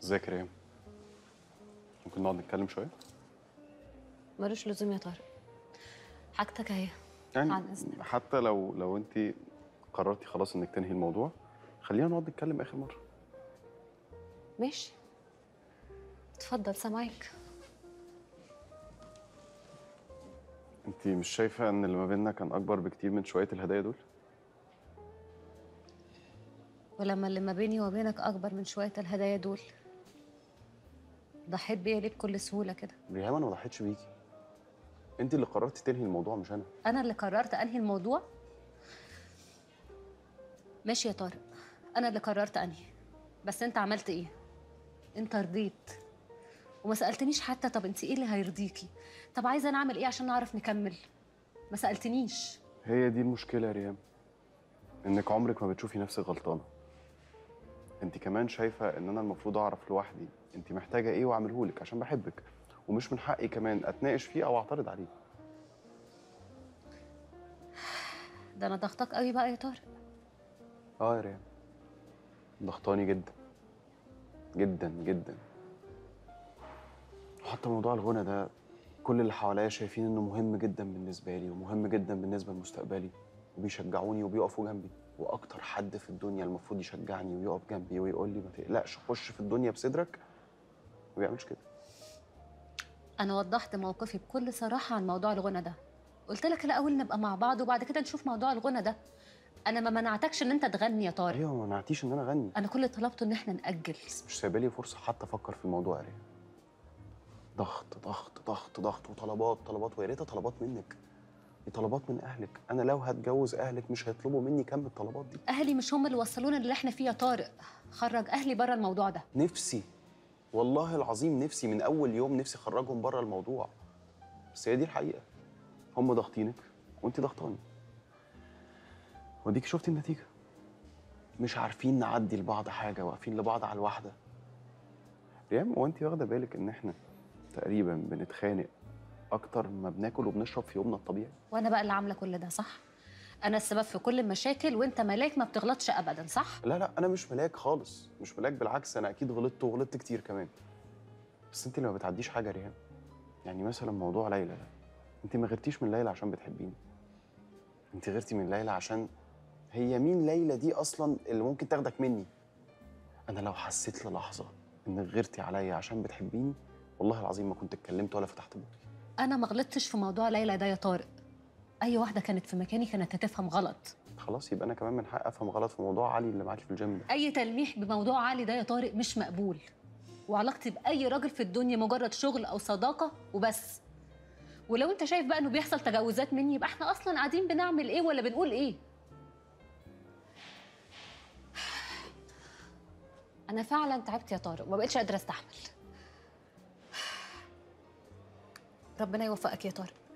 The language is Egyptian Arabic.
ازيك يا ريم ممكن نقعد نتكلم شويه ملوش لزوم يا طارق حاجتك اهي يعني عن إذنك. حتى لو لو انت قررتي خلاص انك تنهي الموضوع خلينا نقعد نتكلم اخر مره ماشي اتفضل سامعك انت مش شايفه ان اللي ما بيننا كان اكبر بكتير من شويه الهدايا دول ولما اللي ما بيني وبينك اكبر من شويه الهدايا دول ضحيت بيا ليه بكل سهوله كده ريهام انا ما ضحيتش بيكي انت اللي قررتي تنهي الموضوع مش انا انا اللي قررت انهي الموضوع ماشي يا طارق انا اللي قررت انهي بس انت عملت ايه انت رضيت وما سالتنيش حتى طب انت ايه اللي هيرضيكي طب عايزه انا اعمل ايه عشان نعرف نكمل ما سالتنيش هي دي المشكله يا ريهام انك عمرك ما بتشوفي نفسك غلطانه انت كمان شايفه ان انا المفروض اعرف لوحدي انت محتاجه ايه واعمله لك عشان بحبك ومش من حقي كمان اتناقش فيه او اعترض عليه ده انا ضغطك قوي بقى يا طارق اه يا ريم ضغطاني جدا جدا جدا وحتى موضوع الغنى ده كل اللي حواليا شايفين انه مهم جدا بالنسبه لي ومهم جدا بالنسبه لمستقبلي وبيشجعوني وبيقفوا جنبي واكتر حد في الدنيا المفروض يشجعني ويقف جنبي ويقول لي ما تقلقش خش في الدنيا بصدرك ما بيعملش كده انا وضحت موقفي بكل صراحه عن موضوع الغنى ده قلت لك الاول نبقى مع بعض وبعد كده نشوف موضوع الغنى ده انا ما منعتكش ان انت تغني يا طارق ايوه ما منعتيش ان انا اغني انا كل اللي طلبته ان احنا ناجل مش سايبه لي فرصه حتى افكر في الموضوع يا ريم ضغط ضغط ضغط ضغط وطلبات طلبات ويا ريتها طلبات منك دي طلبات من اهلك انا لو هتجوز اهلك مش هيطلبوا مني كم الطلبات دي اهلي مش هم اللي وصلونا اللي احنا فيه يا طارق خرج اهلي بره الموضوع ده نفسي والله العظيم نفسي من اول يوم نفسي اخرجهم بره الموضوع بس هي دي الحقيقه هم ضاغطينك وانت ضغطاني وديك شفتي النتيجه مش عارفين نعدي لبعض حاجه واقفين لبعض على الواحده ريم هو انت واخده بالك ان احنا تقريبا بنتخانق اكتر ما بناكل وبنشرب في يومنا الطبيعي وانا بقى اللي عامله كل ده صح انا السبب في كل المشاكل وانت ملاك ما بتغلطش ابدا صح لا لا انا مش ملاك خالص مش ملاك بالعكس انا اكيد غلطت وغلطت كتير كمان بس انت اللي ما بتعديش حاجه يا ريهام يعني مثلا موضوع ليلى ده انت ما غيرتيش من ليلى عشان بتحبيني انت غيرتي من ليلى عشان هي مين ليلى دي اصلا اللي ممكن تاخدك مني انا لو حسيت للحظه انك غيرتي عليا عشان بتحبيني والله العظيم ما كنت اتكلمت ولا فتحت بوقي انا ما غلطتش في موضوع ليلى ده يا طارق اي واحده كانت في مكاني كانت هتفهم غلط خلاص يبقى انا كمان من حق افهم غلط في موضوع علي اللي معاكي في الجيم ده اي تلميح بموضوع علي ده يا طارق مش مقبول وعلاقتي باي راجل في الدنيا مجرد شغل او صداقه وبس ولو انت شايف بقى انه بيحصل تجاوزات مني يبقى احنا اصلا قاعدين بنعمل ايه ولا بنقول ايه انا فعلا تعبت يا طارق وما بقتش قادره استحمل ربنا يوفقك يا طارق